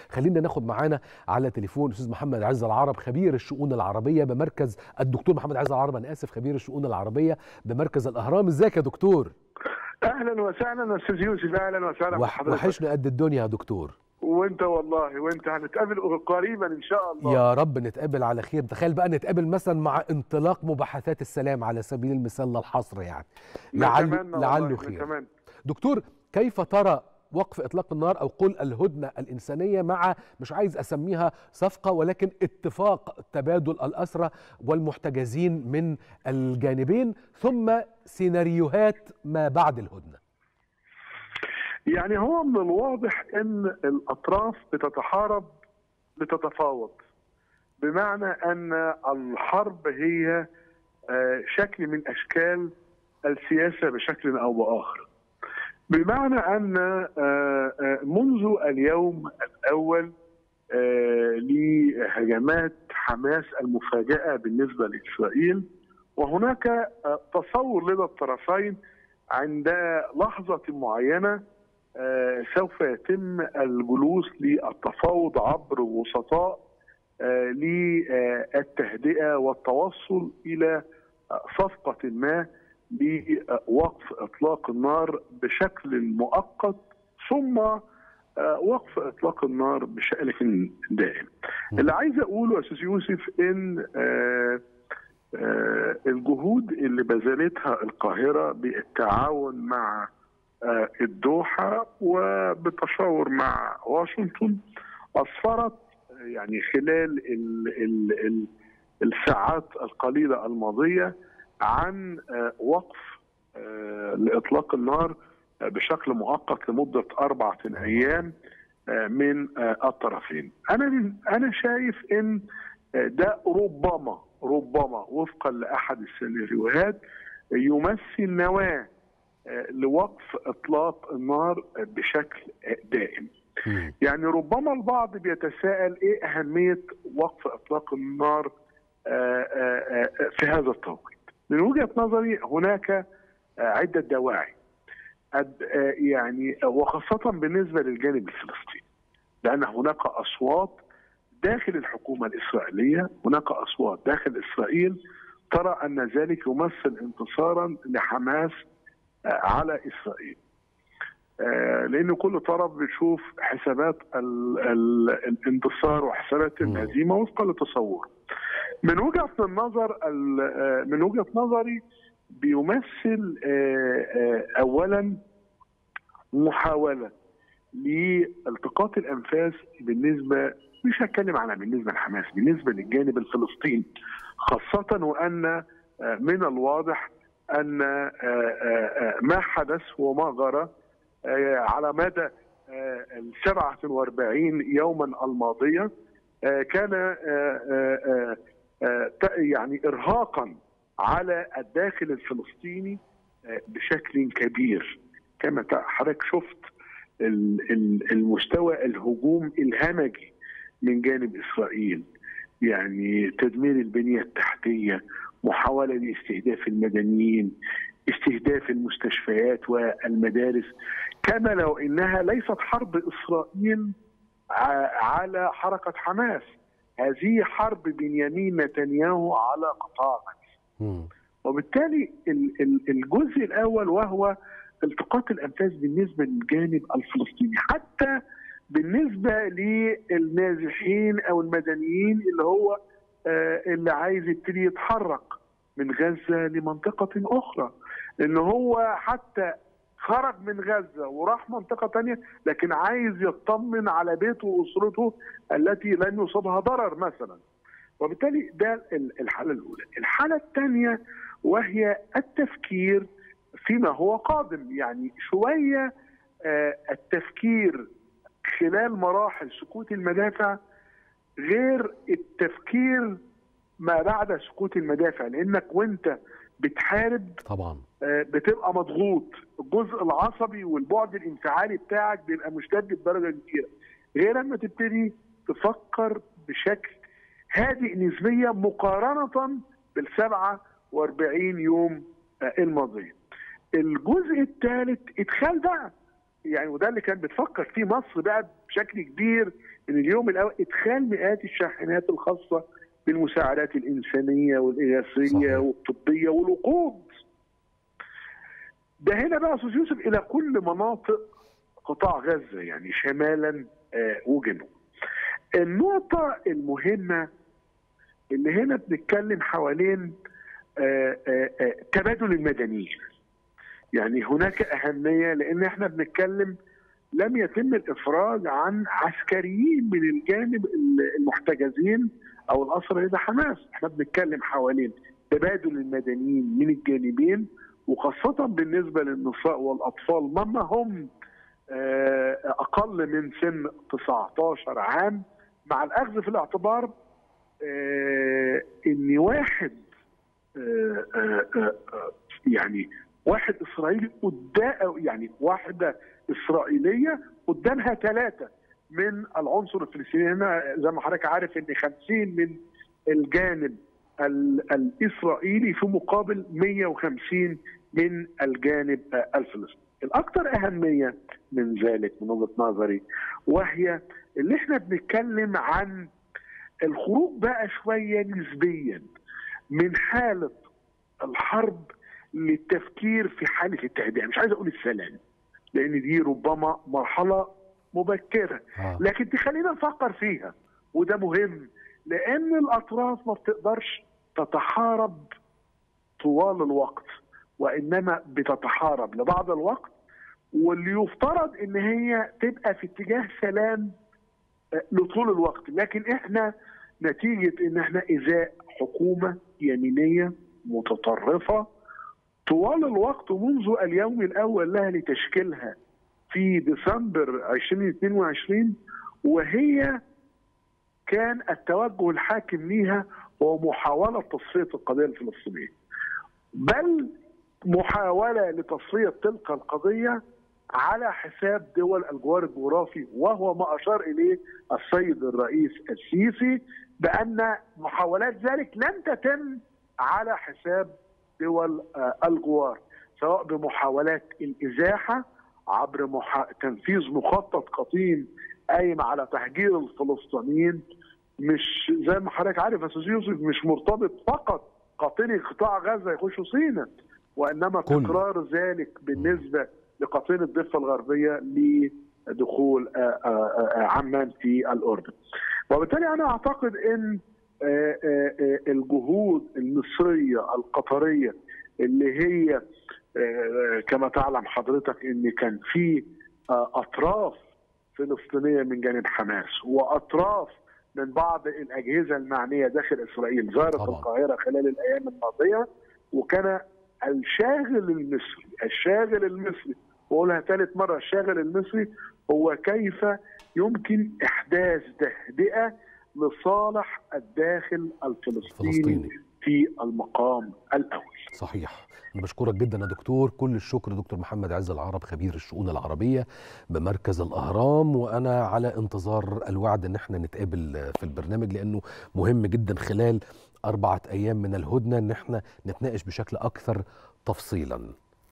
خلينا ناخد معانا على تليفون استاذ محمد عز العرب خبير الشؤون العربيه بمركز الدكتور محمد عز العرب انا اسف خبير الشؤون العربيه بمركز الاهرام ازيك يا دكتور اهلا وسهلا استاذ يوسف اهلا وسهلا وح وحشنا قد الدنيا يا دكتور وانت والله وانت هنتقابل قريبا ان شاء الله يا رب نتقابل على خير تخيل بقى نتقابل مثلا مع انطلاق مباحثات السلام على سبيل المثال للحصر يعني لعل لعله خير نتمنى. دكتور كيف ترى وقف اطلاق النار او قل الهدنه الانسانيه مع مش عايز اسميها صفقه ولكن اتفاق تبادل الاسرى والمحتجزين من الجانبين ثم سيناريوهات ما بعد الهدنه يعني هو من الواضح ان الاطراف بتتحارب لتتفاوض بمعنى ان الحرب هي شكل من اشكال السياسه بشكل او باخر بمعنى ان منذ اليوم الاول لهجمات حماس المفاجئه بالنسبه لاسرائيل وهناك تصور لدى الطرفين عند لحظه معينه سوف يتم الجلوس للتفاوض عبر وسطاء للتهدئه والتوصل الى صفقه ما لوقف اطلاق النار بشكل مؤقت ثم وقف اطلاق النار بشكل دائم. اللي عايز اقوله يا استاذ يوسف ان الجهود اللي بذلتها القاهره بالتعاون مع الدوحه وبالتشاور مع واشنطن اسفرت يعني خلال ال ال ال الساعات القليله الماضيه عن وقف لاطلاق النار بشكل مؤقت لمده اربعه ايام من الطرفين. انا انا شايف ان ده ربما ربما وفقا لاحد السيناريوهات يمثل نواه لوقف اطلاق النار بشكل دائم. يعني ربما البعض بيتساءل ايه اهميه وقف اطلاق النار في هذا التوقيت. من وجهه نظري هناك عده دواعي يعني وخاصه بالنسبه للجانب الفلسطيني لان هناك اصوات داخل الحكومه الاسرائيليه هناك اصوات داخل اسرائيل ترى ان ذلك يمثل انتصارا لحماس على اسرائيل لان كل طرف بيشوف حسابات ال ال الانتصار وحسابات الهزيمه وفقا لتصوره من وجهه النظر من وجهه نظري بيمثل اولا محاوله لالتقاط الانفاس بالنسبه مش هتكلم على بالنسبه لحماس بالنسبه للجانب الفلسطيني خاصه وان من الواضح ان ما حدث وما جرى على مدى ال 47 يوما الماضيه كان يعني ارهاقا على الداخل الفلسطيني بشكل كبير كما حضرتك شفت المستوى الهجوم الهمجي من جانب اسرائيل يعني تدمير البنيه التحتيه محاوله لاستهداف المدنيين استهداف المستشفيات والمدارس كما لو انها ليست حرب اسرائيل على حركه حماس هذه حرب بنيامين نتنياهو على قطاع وبالتالي الجزء الاول وهو التقاط الانفاس بالنسبه للجانب الفلسطيني حتى بالنسبه للنازحين او المدنيين اللي هو اللي عايز يبتدي يتحرك من غزه لمنطقه اخرى ان هو حتى خرج من غزه وراح منطقه ثانيه لكن عايز يطمن على بيته واسرته التي لن يصابها ضرر مثلا وبالتالي ده الحاله الاولى الحاله الثانيه وهي التفكير فيما هو قادم يعني شويه التفكير خلال مراحل سكوت المدافع غير التفكير ما بعد سكوت المدافع لانك وانت بتحارب طبعا بتبقى مضغوط الجزء العصبي والبعد الانفعالي بتاعك بيبقى مشتد بدرجه كبيره غير لما تبتدي تفكر بشكل هادئ نسبيا مقارنه بال 47 يوم الماضيه. الجزء الثالث ادخال بقى يعني وده اللي كان بتفكر فيه مصر بقى بشكل كبير من اليوم الاول ادخال مئات الشاحنات الخاصه بالمساعدات الانسانيه والاغاثيه صحيح. والطبيه والوقود. ده هنا بقى استاذ يوسف الى كل مناطق قطاع غزه يعني شمالا آه، وجنوبا. النقطه المهمه اللي هنا بنتكلم حوالين آه، آه، آه، تبادل المدنيين. يعني هناك اهميه لان احنا بنتكلم لم يتم الافراج عن عسكريين من الجانب المحتجزين او الاسرى لدى حماس، احنا بنتكلم حوالين تبادل المدنيين من الجانبين وخاصه بالنسبه للنساء والاطفال مما هم آه، اقل من سن 19 عام مع الاخذ في الاعتبار آه، ان واحد آه، آه، آه، آه، يعني واحد اسرائيلي قدام يعني واحده اسرائيليه قدامها ثلاثه من العنصر الفلسطيني هنا زي ما حضرتك عارف ان 50 من الجانب ال- الاسرائيلي في مقابل 150 من الجانب آه، الفلسطيني. الاكثر اهميه من ذلك من وجهه نظري وهي اللي احنا بنتكلم عن الخروج بقى شويه نسبيا من حاله الحرب للتفكير في حاله التهدئه، مش عايز اقول السلام لان دي ربما مرحله مبكره آه. لكن تخلينا نفكر فيها وده مهم لان الاطراف ما بتقدرش تتحارب طوال الوقت وانما بتتحارب لبعض الوقت واللي يفترض ان هي تبقى في اتجاه سلام آه، لطول الوقت لكن احنا نتيجه ان احنا ازاء حكومه يمينيه متطرفه طوال الوقت منذ اليوم الاول لها لتشكيلها في ديسمبر 2022 وهي كان التوجه الحاكم ليها هو محاوله تصفيه القضيه الفلسطينيه. بل محاوله لتصفيه تلك القضيه على حساب دول الجوار الجغرافي وهو ما اشار اليه السيد الرئيس السيسي بان محاولات ذلك لن تتم على حساب دول آه، الجوار سواء بمحاولات الازاحه عبر محا... تنفيذ مخطط قطيم قايم على تهجير الفلسطينيين مش زي ما حضرتك عارف يا استاذ يوسف مش مرتبط فقط قاطني قطاع غزه يخشوا سينا وانما كله. تكرار ذلك بالنسبه لقاطني الضفه الغربيه لدخول آه، آه، آه، عمان في الاردن. وبالتالي انا اعتقد ان آه، آه، آه، الجهود المصريه القطريه اللي هي آه، كما تعلم حضرتك ان كان في آه، اطراف فلسطينيه من جانب حماس واطراف من بعض الاجهزه المعنيه داخل اسرائيل زارت طبعا. القاهره خلال الايام الماضيه وكان الشاغل المصري الشاغل المصري واقولها ثالث مره الشاغل المصري هو كيف يمكن احداث تهدئه لصالح الداخل الفلسطيني فلسطيني. في المقام الاول صحيح أنا بشكرك جدا يا دكتور كل الشكر دكتور محمد عز العرب خبير الشؤون العربية بمركز الأهرام وأنا على انتظار الوعد إن احنا نتقابل في البرنامج لأنه مهم جدا خلال أربعة أيام من الهدنة إن احنا نتناقش بشكل أكثر تفصيلا